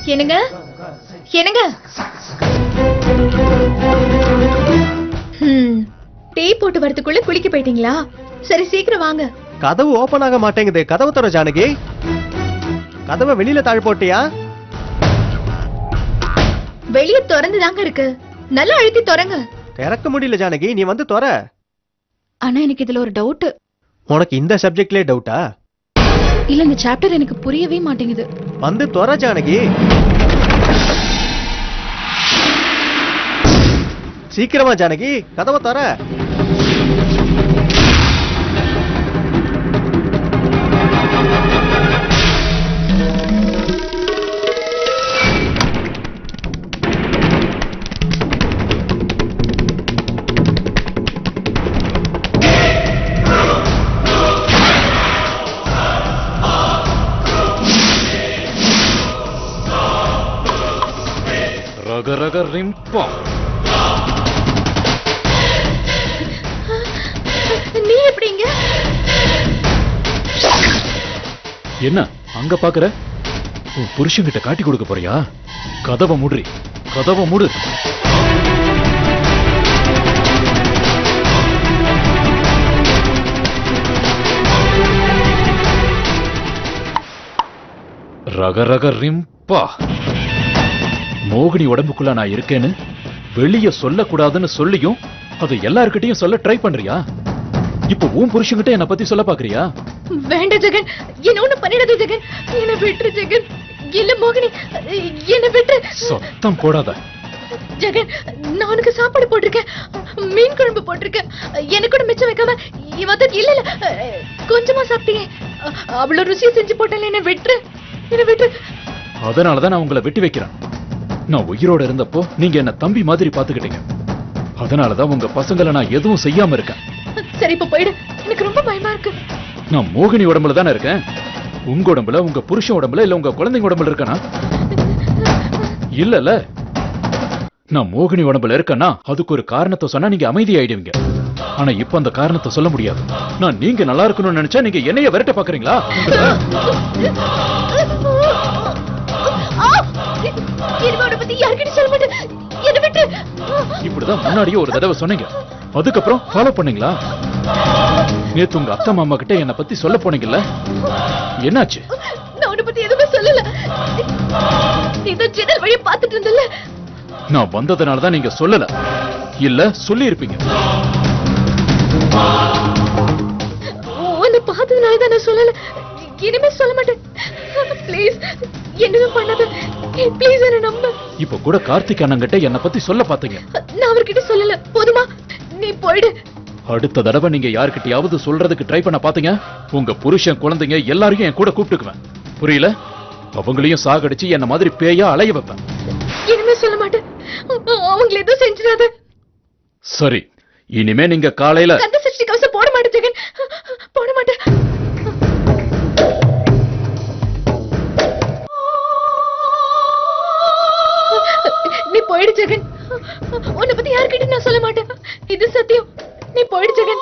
என்னங்க என்னங்க ஹம், டீ போட்டு வரதுக்குள்ள குளிக்க போயிட்டீங்களா சரி சீக்கிரம் வாங்க கதவு ஓபன் ஆக மாட்டேங்குது கதவு தர ஜானகி கதவை வெளியில தாழ் போட்டியா வெளிய திறந்து தாங்க இருக்கு நல்லா அழுத்தி திறங்க திறக்க முடியல ஜானகி நீ வந்து தொற ஆனா எனக்கு இதுல ஒரு டவுட் உனக்கு இந்த சப்ஜெக்ட்லயே டவுட்டா இல்ல இந்த சாப்டர் எனக்கு புரியவே மாட்டேங்குது வந்து தொற ஜானகி சீக்கிரமா ஜானகி கதவை தொற ரக ரக ரிம்பா நீ எப்படிங்க என்ன அங்க பாக்குற உன் புருஷன்கிட்ட காட்டி கொடுக்க போறியா கதவை மூடுறி கதவை மூடு ரக ரக ரிம்பா மோகினி உடம்புக்குள்ள நான் இருக்கேன்னு வெளிய சொல்லக்கூடாதுன்னு சொல்லியும் அதை எல்லார்கிட்டயும் சொல்ல ட்ரை பண்றியா இப்போ உன் புருஷன்கிட்ட என்ன பத்தி சொல்ல பாக்குறியா வேண்டாம் ஜெகன் என்ன ஒண்ணு பண்ணிடாத ஜெகன் என்ன விட்டுரு ஜெகன் இல்ல மோகினி என்ன விட்டு சத்தம் போடாத ஜெகன் நான் உனக்கு சாப்பாடு போட்டிருக்கேன் மீன் குழம்பு போட்டிருக்கேன் எனக்கு கூட மிச்சம் வைக்காம இவத்த இல்ல இல்ல கொஞ்சமா சாப்பிட்டீங்க அவ்வளவு ருசியா செஞ்சு போட்டல என்ன விட்டுரு என்ன விட்டுரு அதனாலதான் நான் உங்களை வெட்டி வைக்கிறேன் நான் உயிரோட இருந்தப்போ நீங்க என்ன தம்பி மாதிரி பாத்துக்கிட்டீங்க அதனாலதான் உங்க பசங்களை நான் எதுவும் செய்யாம இருக்கேன் சரி இப்ப போயிடு எனக்கு ரொம்ப பயமா இருக்கு நான் மோகினி உடம்புல தானே இருக்கேன் உங்க உடம்புல உங்க புருஷன் உடம்புல இல்ல உங்க குழந்தைங்க உடம்புல இருக்கேனா இல்லல்ல நான் மோகினி உடம்புல இருக்கேன்னா அதுக்கு ஒரு காரணத்தை சொன்னா நீங்க அமைதியாயிடுவீங்க ஆனா இப்ப அந்த காரணத்தை சொல்ல முடியாது நான் நீங்க நல்லா இருக்கணும்னு நினைச்சா நீங்க என்னைய விரட்ட பாக்குறீங்களா ஆ! இனிமே உன்னை பத்தி யார்கிட்டயும் சொல்ல மாட்டேன் என்ன விட்டு இப்படிதான் முன்னாடியே ஒரு தடவை சொன்னீங்க அதுக்கப்புறம் ஃபாலோ பண்ணீங்களா நேத்து உங்க அத்தை மாமா கிட்ட என்ன பத்தி சொல்ல போனீங்கல்ல என்னாச்சு நான் உன்னை பத்தி எதுவுமே சொல்லல நீ தான் ஜன்னல் வழியா பாத்துட்டு இருந்தல நான் வந்ததுனால தான் நீங்க சொல்லல இல்ல சொல்லி இருப்பீங்க உன்னை பார்த்ததுனால தான் நான் சொல்லல இனிமே சொல்ல மாட்டேன் ப்ளீஸ் என்னமே பண்ணாத ப்ளீஸ் என்ன நம்ப இப்ப கூட கார்த்திக் அண்ணன் கிட்ட என்ன பத்தி சொல்ல பாத்தீங்க நான் அவர்கிட்ட சொல்லல போதுமா நீ போயிடு அடுத்த தடவை நீங்க யாருக்கிட்டயாவது சொல்றதுக்கு ட்ரை பண்ண பாத்தீங்க உங்க புருஷன் குழந்தைங்க எல்லாரையும் என் கூட கூப்பிட்டுக்குவேன் புரியல அவங்களையும் சாகடிச்சு என்ன மாதிரி பேயா அலைய வைப்பேன் இனிமே சொல்ல மாட்டேன் அவங்களை எதுவும் செஞ்சிடாத சரி இனிமே நீங்க காலையில கந்த சஷ்டி கவசம் போட மாட்டேன் ஜெகன் போட மாட்டேன் நீ போயிடு ஜெகன் உன்னை பத்தி யார்கிட்டயும் நான் சொல்ல மாட்டேன் இது சத்தியம் நீ போயிடு ஜெகன்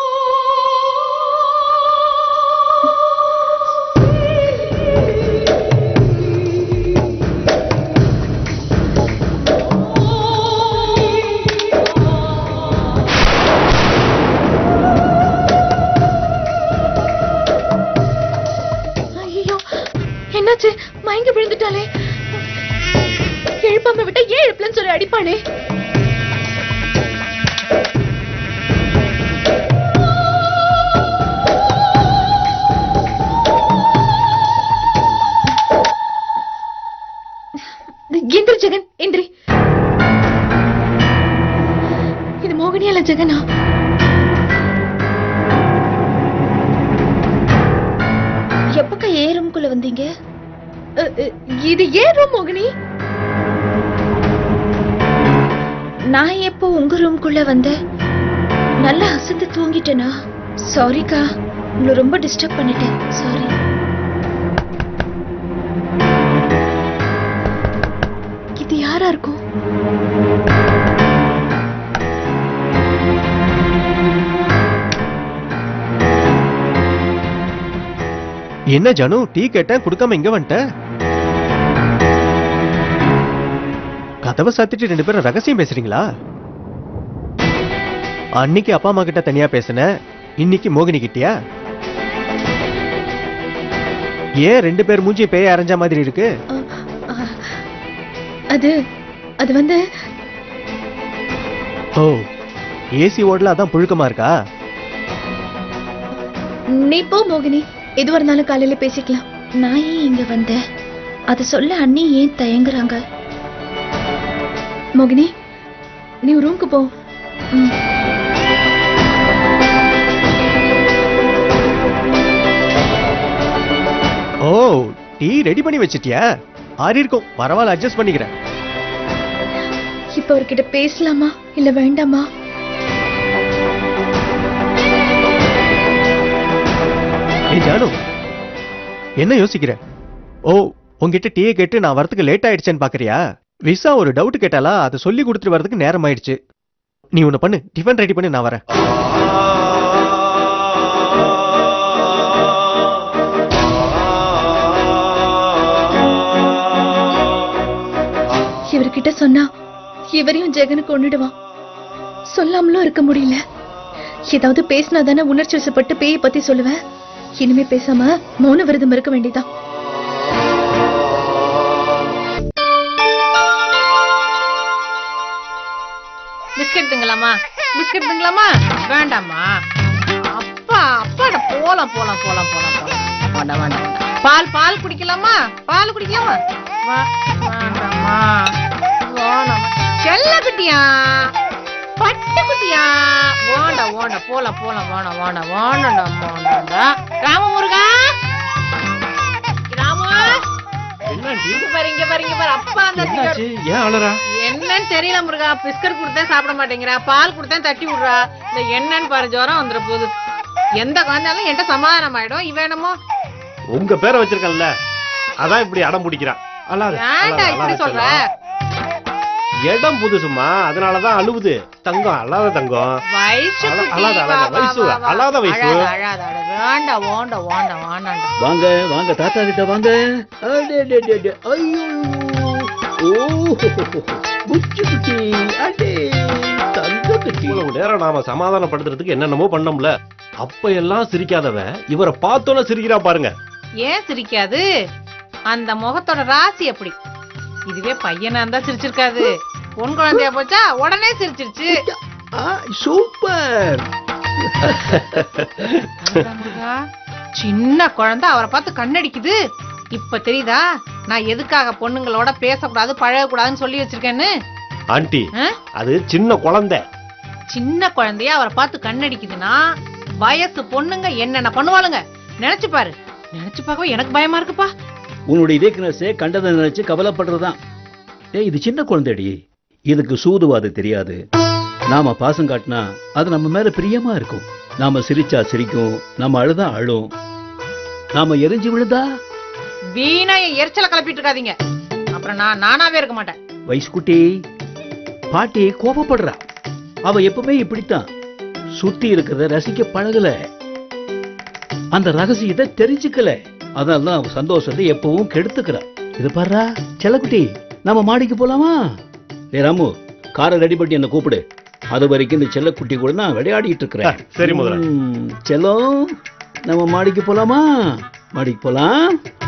ஐயோ என்னாச்சு மயங்கி விழுந்துட்டாளே எழுப்பாம விட்டா ஏன் எழுப்பலன்னு சொல்லி அடிப்பானே எந்திரி ஜெகன் எந்திரி இது மோகினியால ஜெகனா எப்பக்கா ஏ ரூம்குள்ள வந்தீங்க அ, அ, இது ஏன் ரூம் மோகினி நான் எப்போ உங்க ரூம்குள்ள வந்தேன் நல்லா அசந்து தூங்கிட்டேனா சாரிக்கா உங்களை ரொம்ப டிஸ்டர்ப் பண்ணிட்டேன் சாரி இது யாரா இருக்கும் என்ன ஜனு டீ கேட்டேன் குடுக்காம இங்க வந்துட்ட கதவை சாத்திட்டு ரெண்டு பேரும் ரகசியம் பேசுறீங்களா அன்னைக்கு அப்பா அம்மா கிட்ட தனியா பேசுன இன்னைக்கு மோகினி கிட்டயா ஏன் ரெண்டு பேர் மூஞ்சி பேய அரைஞ்ச மாதிரி இருக்கு அ, அ, அது அது வந்து ஓ ஏசி ஓடல அதான் புழுக்கமா இருக்கா நீ போ மோகினி எதுவா இருந்தாலும் காலையில பேசிக்கலாம் நான் ஏன் இங்க வந்தேன் அதை சொல்ல அண்ணி ஏன் தயங்குறாங்க மோகினி நீ ரூம்க்கு போ ம். ஓ டீ ரெடி பண்ணி வச்சிட்டியா ஆறி இருக்கும் பரவாயில்ல அட்ஜஸ்ட் பண்ணிக்கிறேன் இப்ப அவர்கிட்ட பேசலாமா இல்ல வேண்டாமா ஏய் ஜானு என்ன யோசிக்கிற ஓ உங்ககிட்ட டீயை கேட்டு நான் வரதுக்கு லேட் ஆயிடுச்சேன்னு பாக்குறியா விசா ஒரு டவுட் கேட்டாலா அதை சொல்லி கொடுத்துட்டு வரதுக்கு நேரம் ஆயிடுச்சு நீ ஒண்ணு பண்ணு டிஃபன் ரெடி பண்ணு நான் வரேன் இவர்கிட்ட சொன்னா இவரையும் ஜெகனை கொன்னுடுவான் சொல்லாமலும் இருக்க முடியல ஏதாவது பேசினா தானே உணர்ச்சி வசப்பட்டு பேயை பத்தி சொல்லுவேன் இனிமே பேசாம மௌன விரதம் இருக்க வேண்டியதான் பிஸ்கட் திங்கலாமா பிஸ்கட் திங்கலாமா வேண்டாமா அப்பா அப்பாட போலாம் போலாம் போலாம் போலாம் போலாம் வேண்டாம் வேண்டாம் வேண்டாம். பால் பால் குடிக்கலாமா பால் குடிக்கலாமா வா- வேண்டாமா வேணாமா செல்ல குட்டியா பட்டு குட்டியா ஓண்டா ஓண்டா போலாம் போலாம் வேணாம் வேணாம் வேணாண்டா வேணாண்டா ராமமுருகா ராமு இங்க பாரு இங்க பாரு இங்க பாரு அப்பா அந்த ஏன் அழறா என்னன்னு தெரியல முருகா பிஸ்கட் கொடுத்தேன் சாப்பிட மாட்டேங்கிறா பால் கொடுத்தேன் தட்டி விடுறா இந்த என்னன்னு பாரு ஜுரம் வந்துட போகுது எந்த குழந்தாலும் என்கிட்ட சமாதானம் ஆயிடும் இவ என்னமோ உங்க பேரை வச்சிருக்கல அதான் இப்படி அடம் பிடிக்கிறான் அழாத, ஏன்டா அழாத, இப்படி அழாத சொல்ற செல்லம். இடம் புதுசுமா அதனாலதான் அழுவுது தங்கம் அழாத தங்கம் வயசு அழ- குட்டி, அழாத, வா, அழாத, வா, வயசு, வா, வா. அழாத வயசு. அழாத, அழாத, அழாத. வேண்டாம் ஓண்ட ஓண்ட ஓண்டாண்டா வாங்க வாங்க தாத்தா கிட்ட வாங்க அடே, அடே, அடே, அடே. ஐயோ ஓ புச்சி குட்டி அடே தங்க குட்டி இவ்வளவு நேரம் நாம சமாதானப்படுத்துறதுக்கு என்னென்னமோ பண்ணோம்ல அப்ப எல்லாம் சிரிக்காதவ இவரை பார்த்தோன்னே சிரிக்கிறா பாருங்க ஏன் சிரிக்காது அந்த முகத்தோட ராசி எப்படி இதுவே பையனா இருந்தா சிரிச்சிருக்காது பொன் குழந்தையா போச்சா உடனே சிரிச்சிருச்சு ஆ, சூப்பர் அடடா முருகா, சின்ன குழந்தை அவரை பார்த்து கண்ணடிக்குது இப்ப தெரியுதா நான் எதுக்காக பொண்ணுங்களோட பேசக்கூடாது பழகக்கூடாதுன்னு சொல்லி வச்சிருக்கேன்னு ஆண்டி ஆ? அது சின்ன குழந்தை சின்ன குழந்தைய அவரை பார்த்து கண்ணடிக்குதுன்னா வயசு பொண்ணுங்க என்னென்ன பண்ணுவாளுங்க நினைச்சு பாரு நினைச்சு பார்க்கவே எனக்கு பயமா இருக்குப்பா உன்னுடைய வீக்னஸே கண்டதை நினைச்சு கவலைப்படுறதுதான் ஏய் இது சின்ன குழந்தைடி இதுக்கு சூதுவாது தெரியாது நாம பாசம் காட்டினா அது நம்ம மேல பிரியமா இருக்கும் நாம சிரிச்சா சிரிக்கும் நாம அழுதா அழும் நாம எரிஞ்சு விழுதா வீணா என் எரிச்சலை கிளப்பிட்டு இருக்காதீங்க அப்புறம் நான் நானாவே இருக்க மாட்டேன் வயசுக்குட்டி பாட்டி கோபப்படுறா அவ எப்பவுமே இப்படித்தான் சுத்தி இருக்கிறத ரசிக்க பழகல அந்த ரகசியத்தை தெரிஞ்சுக்கல அதனால தான் அவ சந்தோஷத்தை எப்பவும் கெடுத்துக்கிறா இது பாருடா செல்லக்குட்டி நம்ம மாடிக்கு போலாமா ஏ ராமு காரை ரெடி பண்ணி என்ன கூப்பிடு அது வரைக்கும் இந்த செல்லக்குட்டி கூட நான் விளையாடிட்டு இருக்கிறேன் ஆ, சரி முதலாளி. ம், செல்லம் நம்ம மாடிக்கு போலாமா மாடிக்கு போலாம்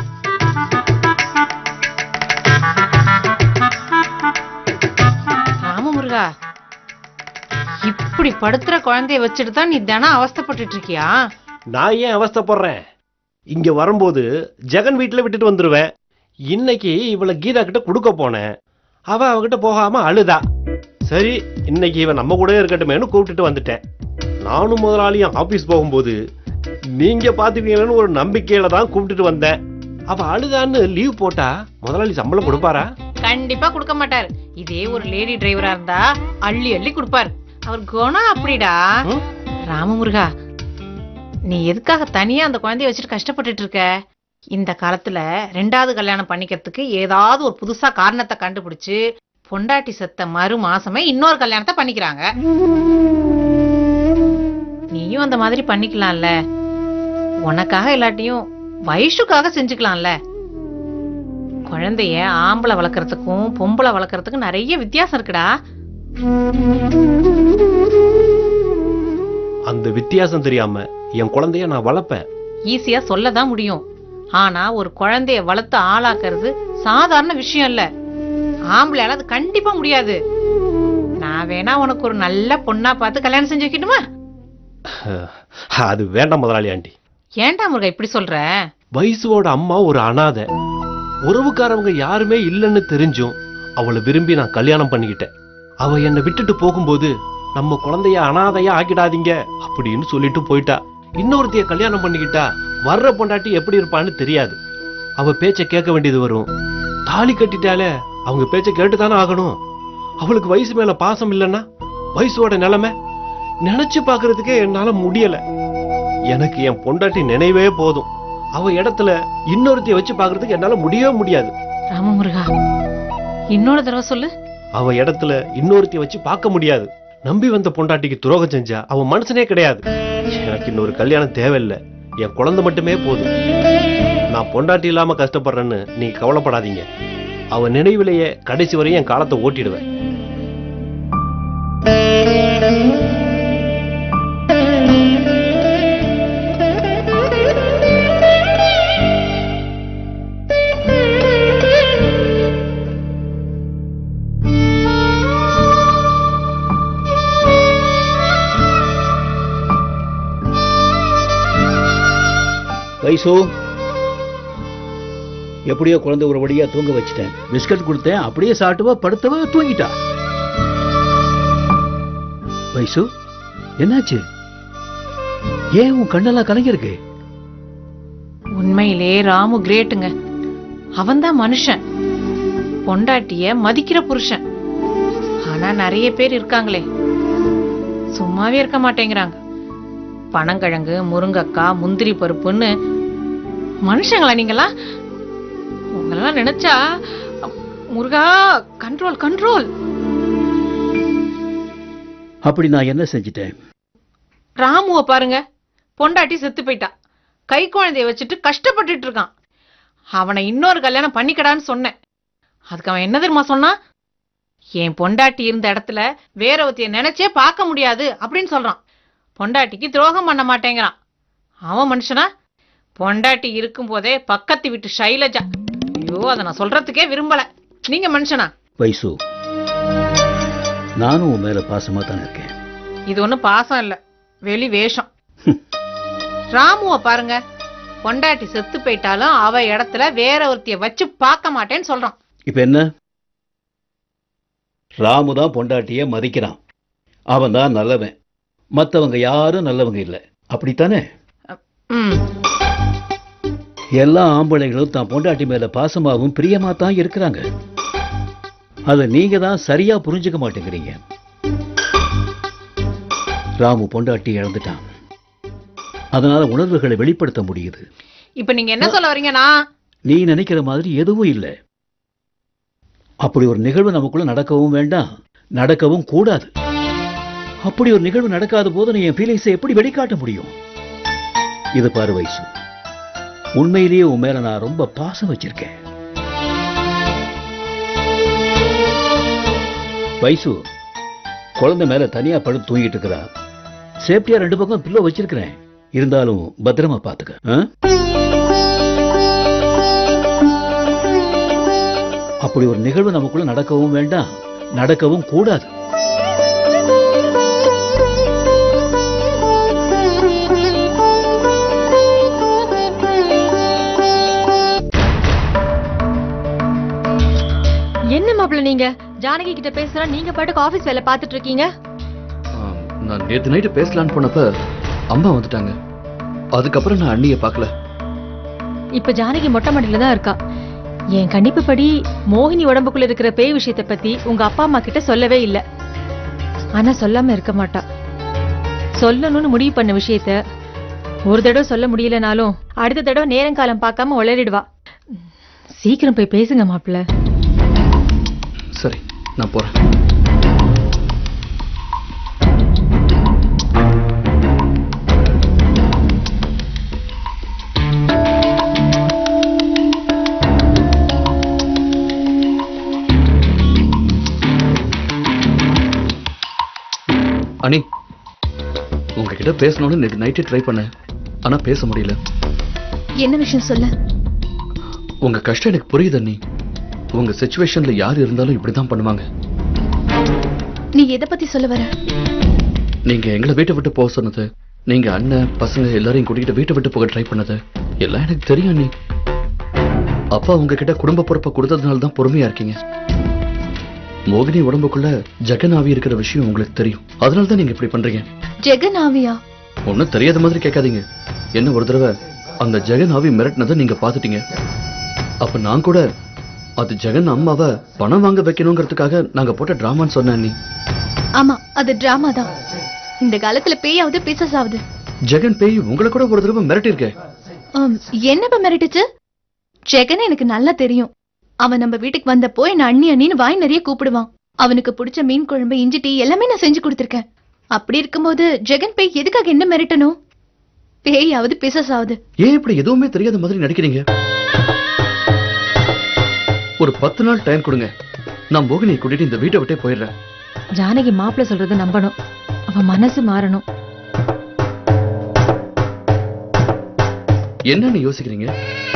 ராமமுருகா இப்படி படுத்துற குழந்தைய வச்சுட்டு தான் நீ தினம் அவஸ்தைப்பட்டுட்டு இருக்கியா நான் ஏன் அவஸ்தைப்படுறேன் இங்க வரும்போது ஜெகன் வீட்டுல விட்டுட்டு வந்துருவேன் இன்னைக்கு இவளை கீதா கிட்ட கொடுக்க போனேன் அவ அவகிட்ட போகாம அழுதா சரி இன்னைக்கு இவன் நம்ம கூடவே இருக்கட்டுமேனு கூப்பிட்டுட்டு வந்துட்டேன் நானும் முதலாளியும் ஆபீஸ் போகும்போது நீங்க பாத்துக்கீங்கன்னு ஒரு நம்பிக்கையில தான் கூப்பிட்டுட்டு வந்தேன் அவ அழுதான்னு லீவ் போட்டா முதலாளி சம்பளம் கொடுப்பாரா கண்டிப்பா கொடுக்க மாட்டார் இதே ஒரு லேடி டிரைவரா இருந்தா அள்ளி அள்ளி கொடுப்பார் அவர் குணம் அப்படிடா ம்? ராமமுருகா நீ எதுக்காக தனியா அந்த குழந்தைய வச்சுட்டு கஷ்டப்பட்டுட்டு இருக்க இந்த காலத்துல ரெண்டாவது கல்யாணம் பண்ணிக்கிறதுக்கு ஏதாவது ஒரு புதுசா காரணத்தை கண்டுபிடிச்சு பொண்டாட்டி செத்த மறு மாசமே இன்னொரு கல்யாணத்தை பண்ணிக்கிறாங்க நீயும் அந்த மாதிரி பண்ணிக்கலாம்ல உனக்காக இல்லாட்டியும் வயசுக்காக செஞ்சுக்கலாம்ல குழந்தைய ஆம்பளை வளர்க்கறதுக்கும் பொம்பளை வளர்க்கறதுக்கும் நிறைய வித்தியாசம் இருக்குடா அந்த வித்தியாசம் தெரியாம என் குழந்தைய நான் வளர்ப்பேன் ஈஸியா சொல்லதான் முடியும் ஆனா ஒரு குழந்தைய வளர்த்து ஆளாக்குறது சாதாரண விஷயம் இல்ல ஆம்பளையால அது கண்டிப்பா முடியாது நான் வேணா உனக்கு ஒரு நல்ல பொண்ணா பார்த்து கல்யாணம் செஞ்சு வைக்கட்டுமா அது வேண்டாம் முதலாளி ஆண்டி ஏன்டா முருகா இப்படி சொல்ற வைசுவோட அம்மா ஒரு அனாதை உறவுக்காரவங்க யாருமே இல்லைன்னு தெரிஞ்சும் அவளை விரும்பி நான் கல்யாணம் பண்ணிக்கிட்டேன் அவ என்னை விட்டுட்டு போகும்போது நம்ம குழந்தைய அனாதையா ஆக்கிடாதீங்க அப்படின்னு சொல்லிட்டு போயிட்டா இன்னொருத்தைய கல்யாணம் பண்ணிக்கிட்டா வர்ற பொண்டாட்டி எப்படி இருப்பான்னு தெரியாது அவ பேச்ச கேட்க வேண்டியது வரும் தாலி கட்டிட்டாலே அவங்க பேச்ச கேட்டுதானே ஆகணும் அவளுக்கு வயசு மேல பாசம் இல்லைன்னா வயசோட நிலைமை நினைச்சு பார்க்கிறதுக்கே என்னால முடியல எனக்கு என் பொண்டாட்டி நினைவே போதும் அவ இடத்துல இன்னொருத்தைய வச்சு பார்க்கிறதுக்கு என்னால முடியவே முடியாது ராமமுருகா இன்னொரு தடவை சொல்லு அவ இடத்துல இன்னொருத்தைய வச்சு பார்க்க முடியாது நம்பி வந்த பொண்டாட்டிக்கு துரோகம் செஞ்சா அவன் மனுஷனே கிடையாது எனக்கு இன்னொரு கல்யாணம் தேவையில்லை என் குழந்தை மட்டுமே போதும் நான் பொண்டாட்டி இல்லாம கஷ்டப்படுறேன்னு நீங்க கவலைப்படாதீங்க அவ நினைவிலேயே கடைசி வரையும் என் காலத்தை ஓட்டிடுவேன் வைசு எப்படியோ குழந்தை ஒரு வழியா தூங்க வச்சிட்டேன் பிஸ்கட் கொடுத்தேன் அப்படியே சாப்பிட்டுவா படுத்தவ தூங்கிட்டா வைசு என்னாச்சு ஏன் உன் கண்ணெல்லாம் கலங்கிருக்கு உண்மையிலே ராமு கிரேட்டுங்க அவன்தான் மனுஷன் பொண்டாட்டிய மதிக்கிற புருஷன் ஆனா நிறைய பேர் இருக்காங்களே சும்மாவே இருக்க மாட்டேங்கிறாங்க பனங்கிழங்கு முருங்கக்காய் முந்திரி பருப்புன்னு மனுஷங்களா நீங்களா உங்களெல்லாம் நினைச்சா முருகா கண்ட்ரோல் கண்ட்ரோல் அப்படி நான் என்ன செஞ்சிட்டேன் ராமுவ பாருங்க பொண்டாட்டி செத்து போயிட்டா கை குழந்தைய வச்சுட்டு கஷ்டப்பட்டுட்டு இருக்கான் அவனை இன்னொரு கல்யாணம் பண்ணிக்கடான்னு சொன்னேன் அதுக்கு அவன் என்ன தெரியுமா சொன்னான் என் பொண்டாட்டி இருந்த இடத்துல வேற ஒருத்தைய நினைச்சே பார்க்க முடியாது அப்படின்னு சொல்றான் பொண்டாட்டிக்கு துரோகம் பண்ண மாட்டேங்கிறான் அவன் மனுஷனா பொண்டாட்டி இருக்கும் போதே பக்கத்து வீட்டு ஷைலஜா ஐயோ அதை நான் சொல்றதுக்கே விரும்பல நீங்க மனுஷனா வைசு நானும் உன் மேல பாசமா தான் இருக்கேன் இது ஒண்ணும் பாசம் இல்ல வெளி வேஷம் ராமுவ பாருங்க பொண்டாட்டி செத்து போயிட்டாலும் அவ இடத்துல வேற ஒருத்திய வச்சு பார்க்க மாட்டேன்னு சொல்றான் இப்ப என்ன ராமு தான் பொண்டாட்டிய மதிக்கிறான் அவன் தான் நல்லவன் மத்தவங்க யாரும் நல்லவங்க இல்ல அப்படித்தானே ம் எல்லா ஆம்பளைங்களும் தான் பொண்டாட்டி மேல பாசமாவும் பிரியமா தான் இருக்கிறாங்க அதை நீங்க தான் சரியா புரிஞ்சுக்க மாட்டேங்கிறீங்க ராமு பொண்டாட்டி இழந்துட்டான் அதனால உணர்வுகளை வெளிப்படுத்த முடியுது இப்ப நீங்க என்ன சொல்ல வரீங்கன்னா நீ நினைக்கிற மாதிரி எதுவும் இல்லை அப்படி ஒரு நிகழ்வு நமக்குள்ள நடக்கவும் வேண்டாம் நடக்கவும் கூடாது அப்படி ஒரு நிகழ்வு நடக்காத போது நீ என் ஃபீலிங்ஸை எப்படி வெளிக்காட்ட முடியும் இது பாரு வயசு உண்மையிலேயே உன் மேல நான் ரொம்ப பாசம் வச்சிருக்கேன் வைசு குழந்தை மேல தனியா படுத்து தூங்கிட்டு இருக்கிறா சேஃப்டியா ரெண்டு பக்கம் பில்லோ வச்சிருக்கிறேன் இருந்தாலும் பத்திரமா பாத்துக்க ஆ? அப்படி ஒரு நிகழ்வு நமக்குள்ள நடக்கவும் வேண்டாம் நடக்கவும் கூடாது என்ன மாப்பிள்ள நீங்க ஜானகி கிட்ட பேசுறா நீங்க பாட்டுக்கு ஆபீஸ் வேலை பார்த்துட்டு இருக்கீங்க ஆம், நான் நேத்து நைட்டு பேசலான்னு போனப்ப அம்மா வந்துட்டாங்க அதுக்கப்புறம் நான் அண்ணியை பார்க்கல இப்ப ஜானகி மொட்டை மாடியில தான் இருக்கா என் கணிப்புப்படி மோகினி உடம்புக்குள்ள இருக்கிற பேய் விஷயத்தை பத்தி உங்க அப்பா அம்மா கிட்ட சொல்லவே இல்ல ஆனா சொல்லாம இருக்க மாட்டா சொல்லணும்னு முடிவு பண்ண விஷயத்த ஒரு தடவை சொல்ல முடியலனாலும் அடுத்த தடவை நேரங்காலம் பார்க்காம உளறிடுவா சீக்கிரம் போய் பேசுங்க மாப்பிள்ள சரி நான் போறேன் உங்ககிட்ட பேசணும்னு நேற்று நைட்டே ட்ரை பண்ணேன் ஆனா பேச முடியல என்ன விஷயம் சொல்ல உங்க கஷ்டம் எனக்கு புரியுது அண்ணி உங்க சுச்சுவேஷன்ல யார் இருந்தாலும் இப்படிதான் பண்ணுவாங்க நீ எதை பத்தி சொல்ல வர நீங்க எங்களை வீட்டை விட்டு போக சொன்னது நீங்க அண்ணன் பசங்க எல்லாரையும் கூட்டிகிட்டு வீட்டை விட்டு போக ட்ரை பண்ணது எல்லாம் எனக்கு தெரியும் அண்ணி அப்பா உங்ககிட்ட குடும்ப பொறுப்பை கொடுத்ததுனால தான் பொறுமையா இருக்கீங்க மோகினி உடம்புக்குள்ள ஜெகன் ஆவி இருக்கிற விஷயம் உங்களுக்கு தெரியும் அதனால தான் நீங்க இப்படி பண்றீங்க ஜெகன் ஆவியா ஒன்னும் தெரியாத மாதிரி கேட்காதீங்க என்ன ஒரு தடவை அந்த ஜெகன் ஆவி மிரட்டினதை நீங்க பாத்துட்டீங்க அப்ப நான் கூட அது ஜெகன் அம்மாவை பணம் வாங்க வைக்கணுங்கிறதுக்காக நாங்க போட்ட டிராமான்னு சொன்னேன் அண்ணி ஆமா அது டிராமா தான் இந்த காலத்துல பேயாவது பிசஸ் ஆகுது ஜெகன் பேய் உங்களை கூட ஒரு தடவை மிரட்டியிருக்கேன் ஆம், என்னப்ப மிரட்டுச்சு ஜெகன் எனக்கு நல்லா தெரியும் அவன் நம்ம வீட்டுக்கு வந்தப்போ என்ன அண்ணி அண்ணின்னு வாய் நிறைய கூப்பிடுவான் அவனுக்கு பிடிச்ச மீன் குழம்பு இஞ்சி டீ எல்லாமே நான் செஞ்சு கொடுத்திருக்கேன் அப்படி இருக்கும்போது ஜெகன் பேய் எதுக்காக என்ன மிரட்டணும் பேயாவது பிசஸ் ஆகுது ஏன் இப்படி எதுவுமே தெரியாத மாதிரி நடிக்கிறீங்க ஒரு பத்து நாள் டைம் கொடுங்க நான் மோகினியை கூட்டிட்டு இந்த வீட்டை விட்டே போயிடுறேன் ஜானகி மாப்பிள்ள சொல்றத நம்பணும் அவ மனசு மாறணும் என்னன்னு யோசிக்கிறீங்க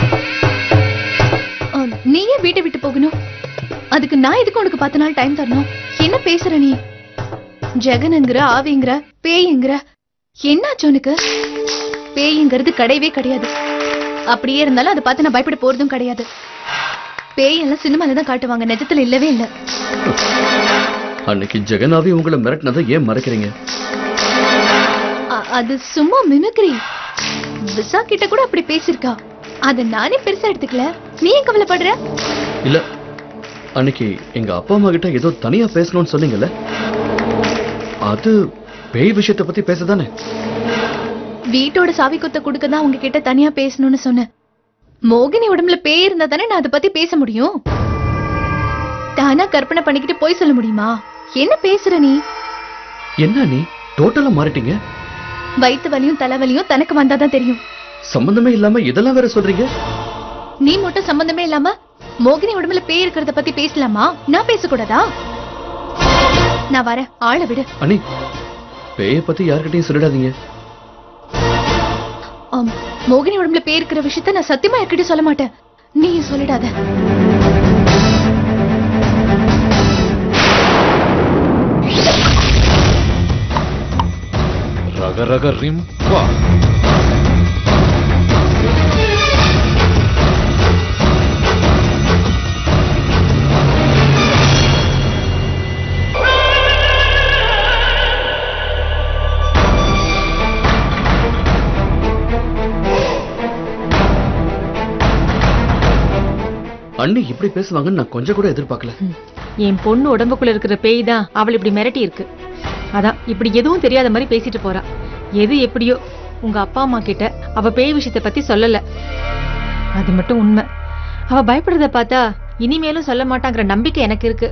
ஆம், நீ ஏன் வீட்டை விட்டு போகணும் அதுக்கு நான் எதுக்கு உனக்கு பத்து நாள் டைம் தரணும் என்ன பேசுற நீ ஜெகனுங்கிற ஆவிங்கிற பேய்ங்கிற என்னாச்சு உனக்கு பேய்ங்கிறது கிடையவே கிடையாது அப்படியே இருந்தாலும் அதை பார்த்து நான் பயப்பட போறதும் கிடையாது பேய் எல்லாம் சினிமால தான் காட்டுவாங்க நிஜத்துல இல்லவே இல்ல அன்னைக்கு ஜெகனாவே உங்களை மிரட்டினதை ஏன் மறைக்கிறீங்க அ- அது சும்மா மிமிக்ரி விசா கிட்ட கூட அப்படி பேசிருக்கா அத நானே பெருசா எடுத்துக்கல நீ ஏன் கவலைப்படுற இல்ல அன்னைக்கு எங்க அப்பா அம்மா கிட்ட ஏதோ தனியா பேசணும்னு சொன்னீங்கல்ல அது பேய் விஷயத்தை பத்தி பேசதானே வீட்டோட சாவி கொத்த கொடுக்க தான் உங்ககிட்ட தனியா பேசணும்னு சொன்னேன் மோகினி உடம்புல பேய் இருந்தா தானே நான் அதை பத்தி பேச முடியும் தானா கற்பனை பண்ணிக்கிட்டு போய் சொல்ல முடியுமா என்ன பேசுற நீ என்ன நீ டோட்டலா மாறிட்டீங்க வயித்து வலியும் தலைவலியும் தனக்கு வந்தாதான் தெரியும் சம்பந்தமே இல்லாம இதெல்லாம் வேற சொல்றீங்க நீ மட்டும் சம்பந்தமே இல்லாம மோகினி உடம்புல பேய் இருக்கிறத பத்தி பேசலாமா நான் பேசக்கூடாதா நான் வரேன் ஆளை விடு அண்ணி பேய பத்தி யார்கிட்டயும் சொல்லிடாதீங்க ஆம், மோகினி உடம்புல பேய் இருக்கிற விஷயத்த நான் சத்தியமா யார்கிட்டயும் சொல்ல மாட்டேன் நீ சொல்லிடாத ரக ரக ரிம் வா அண்ணி இப்படி பேசுவாங்கன்னு நான் கொஞ்சம் கூட எதிர்பார்க்கல என் பொண்ணு உடம்புக்குள்ள இருக்கிற பேய் தான் அவள் இப்படி மிரட்டி இருக்கு அதான் இப்படி எதுவும் தெரியாத மாதிரி பேசிட்டு போறா எது எப்படியோ உங்க அப்பா அம்மா கிட்ட அவ பேய் விஷயத்தை பத்தி சொல்லல அது மட்டும் உண்மை அவ பயப்படுறத பார்த்தா இனிமேலும் சொல்ல மாட்டாங்கிற நம்பிக்கை எனக்கு இருக்கு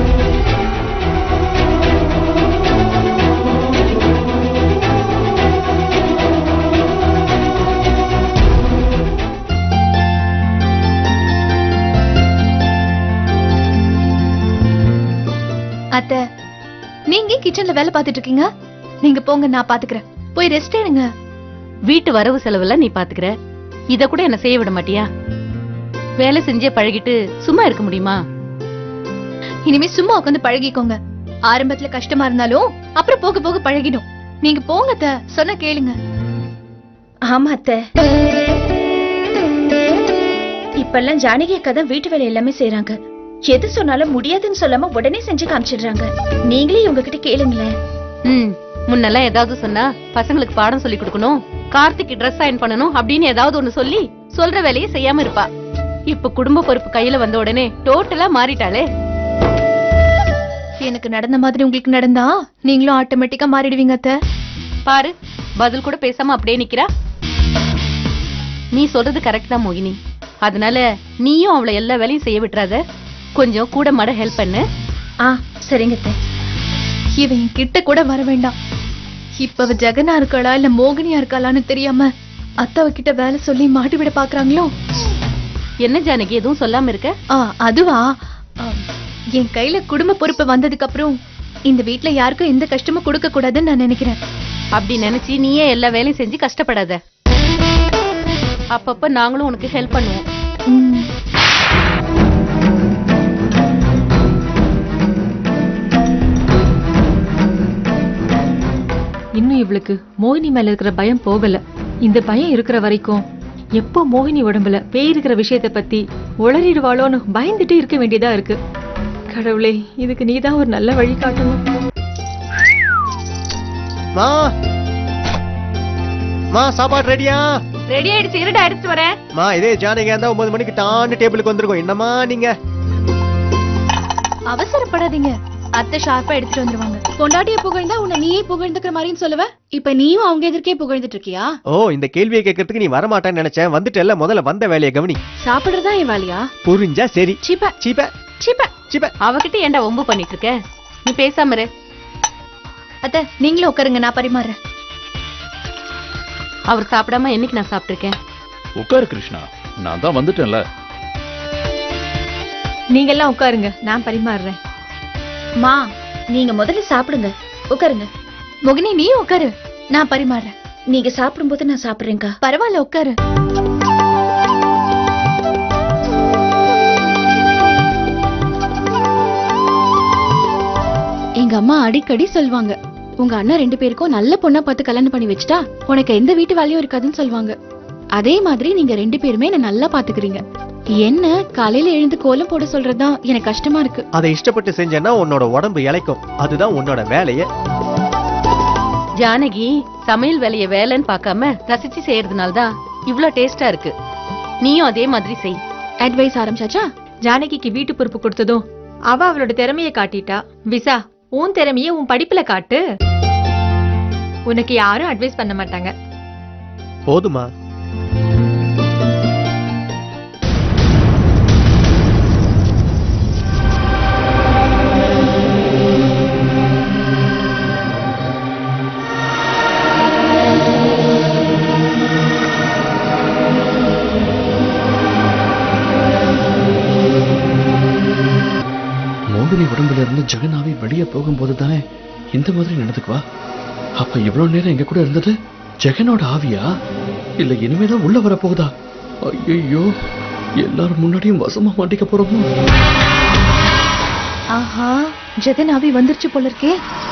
அத்தை நீங்க கிச்சன்ல வேலை பார்த்துட்டு இருக்கீங்க நீங்க போங்க நான் பாத்துக்கிறேன் போய் ரெஸ்ட் எடுங்க வீட்டு வரவு செலவெல்லாம் நீ பாத்துக்கிற இத கூட என்ன செய்ய விட மாட்டியா வேலை செஞ்சே பழகிட்டு சும்மா இருக்க முடியுமா இனிமே சும்மா உட்காந்து பழகிக்கோங்க ஆரம்பத்துல கஷ்டமா இருந்தாலும் அப்புறம் போக போக பழகிடும் நீங்க போங்க அத்தை சொன்ன கேளுங்க ஆமா அத்தை இப்பெல்லாம் ஜானகி அக்கா தான் வீட்டு வேலை எல்லாமே செய்றாங்க எது சொன்னாலும் முடியாதுன்னு சொல்லாம உடனே செஞ்சு காமிச்சிடுறாங்க நீங்களே இவங்க கிட்ட கேளுங்களேன் ம் முன்னெல்லாம் ஏதாவது சொன்னா பசங்களுக்கு பாடம் சொல்லி கொடுக்கணும் கார்த்திக்கு ட்ரெஸ் அயன் பண்ணணும் அப்படின்னு ஏதாவது ஒண்ணு சொல்லி சொல்ற வேலையை செய்யாம இருப்பா இப்ப குடும்ப பொறுப்பு கையில வந்த உடனே டோட்டலா மாறிட்டாளே எனக்கு நடந்த மாதிரி உங்களுக்கு நடந்தா நீங்களும் ஆட்டோமேட்டிக்கா மாறிடுவீங்க அத்தை பாரு பதில் கூட பேசாம அப்படியே நிக்கிறா நீ சொல்றது கரெக்ட் தான் மோகினி அதனால நீயும் அவளை எல்லா வேலையும் செய்ய விட்டுறாத கொஞ்சம் கூட மாட ஹெல்ப் பண்ணு ஆ சரிங்க அத்தை இவன் என் கிட்ட கூட வர வேண்டாம் இப்ப அவ ஜெகனா இருக்காளா இல்ல மோகினியா இருக்காளான்னு தெரியாம அத்தாவ கிட்ட வேலை சொல்லி மாட்டி விட பாக்குறாங்களோ என்ன ஜானகி எதுவும் சொல்லாம இருக்க ஆ அதுவா ஆ, என் கையில குடும்ப பொறுப்பு வந்ததுக்கு அப்புறம் இந்த வீட்ல யாருக்கும் எந்த கஷ்டமும் கொடுக்க கூடாதுன்னு நான் நினைக்கிறேன் அப்படி நினைச்சு நீயே எல்லா வேலையும் செஞ்சு கஷ்டப்படாத அப்பப்ப நாங்களும் உனக்கு ஹெல்ப் பண்ணுவோம் ம். இன்னும் இவளுக்கு மோகினி மேல இருக்கிற பயம் போகல இந்த பயம் இருக்கிற வரைக்கும் எப்போ மோகினி உடம்புல பேய் இருக்கிற விஷயத்த பத்தி உளறிடுவாளோன்னு பயந்துட்டு இருக்க வேண்டியதா இருக்கு கடவுளே இதுக்கு நீதான் ஒரு நல்ல வழி காட்டணும் மா மா சாப்பாடு ரெடியா ரெடி ஆயிடுச்சு இருடா எடுத்து வரேன் மா இதே ஜானகி இருந்தா ஒன்பது மணிக்கு டான்னு டேபிளுக்கு வந்திருக்கோம் என்னம்மா நீங்க அவசரப்படாதீங்க அத்தை ஷார்ப்பா எடுத்துட்டு வந்துருவாங்க பொண்டாட்டிய புகழ்ந்தா உன்னை நீயே புகழ்ந்துக்கிற மாதிரின்னு சொல்லுவ இப்ப நீயும் அவங்க எதிர்க்கே புகழ்ந்துட்டு இருக்கியா ஓ இந்த கேள்வியை கேட்கறதுக்கு நீ வரமாட்டேன்னு நினைச்சேன் வந்துட்டல முதல்ல வந்த வேலையை கவனி சாப்பிடுறதா என் வேலையா புரிஞ்சா சரி சீப்ப சீப்ப சீப்ப சீப்ப அவகிட்ட ஏன்டா ஒம்பு பண்ணிட்டு இருக்க நீ பேசாம இரு அத்தை நீங்களும் உட்காருங்க நான் பரிமாறுறேன் அவர் சாப்பிடாம என்னைக்கு நான் சாப்பிட்டிருக்கேன் உட்காரு கிருஷ்ணா நான் தான் வந்துட்டேன்ல நீங்க எல்லாம் உட்காருங்க நான் பரிமாறுறேன் மா நீங்க முதல்ல சாப்பிடுங்க உட்காருங்க மோகினி நீ உட்காரு நான் பரிமாறுறேன் நீங்க சாப்பிடும்போது நான் சாப்பிடுறேன்க்கா பரவாயில்ல உட்காரு எங்க அம்மா அடிக்கடி சொல்லுவாங்க உங்க அண்ணா ரெண்டு பேருக்கும் நல்ல பொண்ணா பார்த்து கல்யாணம் பண்ணி வச்சுட்டா உனக்கு எந்த வீட்டு வேலையும் இருக்காதுன்னு சொல்லுவாங்க அதே மாதிரி நீங்க ரெண்டு பேருமே என்ன நல்லா பாத்துக்கிறீங்க என்ன காலையில எழுந்து கோலம் போட சொல்றதுதான் எனக்கு கஷ்டமா இருக்கு அதை இஷ்டப்பட்டு செஞ்சேன்னா உன்னோட உடம்பு இளைக்கும் அதுதான் உன்னோட வேலையே ஜானகி சமையல் வேலைய வேலைன்னு பார்க்காம ரசிச்சு செய்யறதுனால தான் இவ்ளோ டேஸ்டா இருக்கு நீயும் அதே மாதிரி செய் அட்வைஸ் ஆரம்பிச்சாச்சா ஜானகிக்கு வீட்டு பொறுப்பு கொடுத்ததும் அவ அவளோட திறமைய காட்டிட்டா விசா உன் திறமைய உன் படிப்புல காட்டு உனக்கு யாரும் அட்வைஸ் பண்ண மாட்டாங்க போதுமா மோகினி உடம்புல இருந்து ஜெகனாவே வெளியே போகும்போது தானே இந்த மாதிரி நடந்துக்குவா அப்ப இவ்வளவு நேரம் எங்க கூட இருந்தது ஜெகனோட ஆவியா இல்ல இனிமேதான் உள்ள வர போகுதா ஐயோ எல்லாரும் முன்னாடியும் வசமா மாட்டிக்க போறோமோ ஆஹா ஜெகன் ஆவி வந்துருச்சு போல இருக்கே